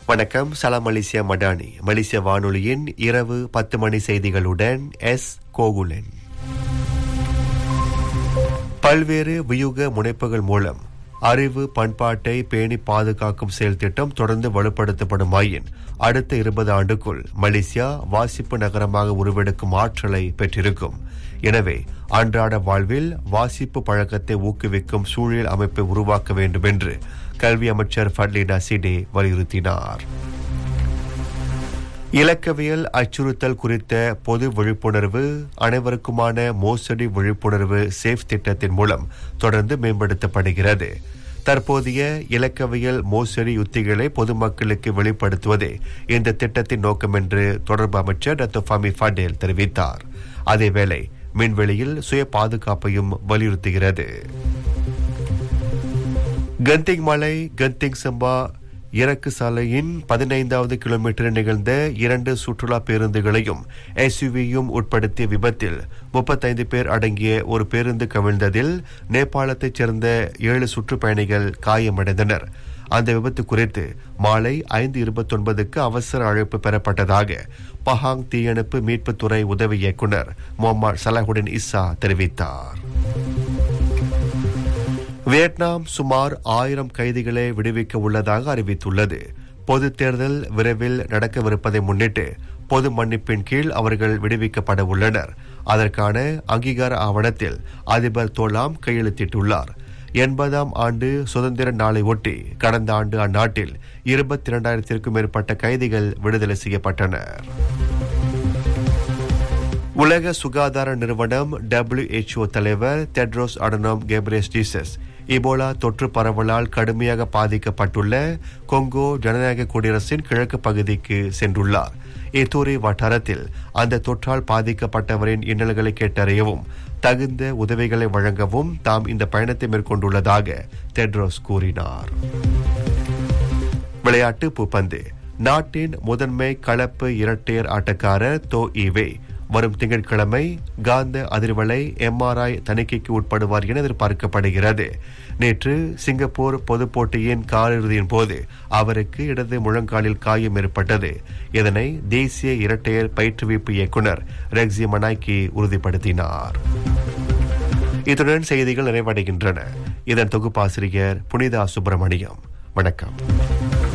வணக்கம் சலாம் மலேசியா மடானி மலேசிய வானொலியின் இரவு பத்து மணி செய்திகளுடன் எஸ் கோகுலன் பல்வேறு வியூக முனைப்புகள் மூலம் அறிவு பண்பாட்டை பேணி பாதுகாக்கும் செயல் திட்டம் தொடர்ந்து வலுப்படுத்தப்படுமாயின் அடுத்த இருபது ஆண்டுக்குள் மலேசியா வாசிப்பு நகரமாக உருவெடுக்கும் ஆற்றலை பெற்றிருக்கும் எனவே அன்றாட வாழ்வில் வாசிப்பு பழக்கத்தை ஊக்குவிக்கும் சூழல் அமைப்பை உருவாக்க வேண்டும் என்று கல்வி அமைச்சர் ஃபட்லினா சிடே வலியுறுத்தினார் இலக்கவியல் அச்சுறுத்தல் குறித்த பொது விழிப்புணர்வு அனைவருக்குமான மோசடி விழிப்புணர்வு சேஃப் திட்டத்தின் மூலம் தொடர்ந்து மேம்படுத்தப்படுகிறது தற்போதைய இலக்கவியல் மோசடி யுத்திகளை பொதுமக்களுக்கு வெளிப்படுத்துவதே இந்த திட்டத்தின் நோக்கம் என்று தொடர்பு அமைச்சர் டாக்டர் ஃபமி ஃபடேல் தெரிவித்தார் அதேவேளை மின்வெளியில் சுய பாதுகாப்பையும் வலியுறுத்துகிறது கந்திங் மலை கந்திங் சம்பா இறக்கு சாலையின் பதினைந்தாவது கிலோமீட்டரில் நிகழ்ந்த இரண்டு சுற்றுலா பேருந்துகளையும் எஸ்யூவியும் உட்படுத்திய விபத்தில் முப்பத்தைந்து பேர் அடங்கிய ஒரு பேருந்து கவிழ்ந்ததில் நேபாளத்தைச் சேர்ந்த ஏழு சுற்றுப்பயணிகள் காயமடைந்தனர் அந்த விபத்து குறித்து மாலை ஐந்து இருபத்தொன்பதுக்கு அவசர அழைப்பு பெறப்பட்டதாக பஹாங் தீயணைப்பு மீட்புத்துறை உதவி இயக்குநர் முகமது சலாஹுடின் இஸ்ஸா தெரிவித்தார் வியட்நாம் சுமார் ஆயிரம் கைதிகளை விடுவிக்க உள்ளதாக அறிவித்துள்ளது பொது தேர்தல் விரைவில் நடக்கவிருப்பதை முன்னிட்டு பொது மன்னிப்பின் கீழ் அவர்கள் விடுவிக்கப்பட உள்ளனர் அதற்கான அங்கீகார ஆவணத்தில் அதிபர் தோலாம் கையெழுத்திட்டுள்ளார் எண்பதாம் ஆண்டு சுதந்திர நாளை ஒட்டி கடந்த ஆண்டு அந்நாட்டில் இருபத்தி இரண்டாயிரத்திற்கும் மேற்பட்ட கைதிகள் விடுதலை செய்யப்பட்டனர் உலக சுகாதார நிறுவனம் டபிள்யூஎச்ஓ தலைவர் Tedros Adhanom Ghebreyesus Ebola தொற்று பரவலால் கடுமையாக பாதிக்கப்பட்டுள்ள கொங்கோ ஜனநாயக குடியரசின் கிழக்கு பகுதிக்கு சென்றுள்ளார் ஏத்தூரி வட்டாரத்தில் அந்த தொற்றால் பாதிக்கப்பட்டவரின் இன்னல்களை கேட்டறியவும் தகுந்த உதவிகளை வழங்கவும் தாம் இந்த பயணத்தை மேற்கொண்டுள்ளதாக டெட்ரோஸ் கூறினார் விளையாட்டு பூப்பந்து நாட்டின் முதன்மை கலப்பு இரட்டையர் ஆட்டக்காரர் தோ ஈவே வரும் திங்கட்கிழமை காந்த அதிர்வலை எம்ஆர்ஐ தணிக்கைக்கு உட்படுவார் என எதிர்பார்க்கப்படுகிறது நேற்று சிங்கப்பூர் பொதுப் போட்டியின் காலிறுதியின் போது அவருக்கு இடது முழங்காலில் காயம் ஏற்பட்டது இதனை தேசிய இரட்டையர் பயிற்றுவிப்பு இயக்குனர் ரெக்ஸி மனாய்கி உறுதிப்படுத்தினார் இத்துடன் செய்திகள் நிறைவடைகின்றன இதன் தொகுப்பாசிரியர் புனிதா சுப்பிரமணியம் வணக்கம்